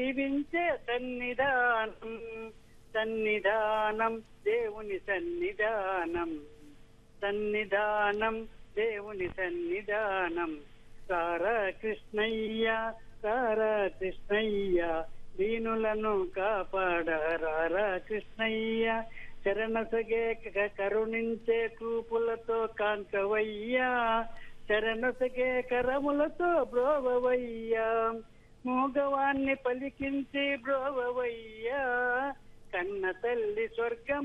జీవించే సన్నిధానం సన్నిధానం దేవుని సన్నిధానం సన్నిధానం దేవుని సన్నిధానం సారా కృష్ణయ్య సారా కృష్ణయ్య దీనులను కాపాడారా కృష్ణయ్య శరణసగే క- కరుణించే చూపులతో కాంచవయ్యా శరణసగే కరములతో బ్రోవవయ్యా మూగవాన్ని పలికించి బ్రోవవయ్యా కన్న తల్లి స్వర్గం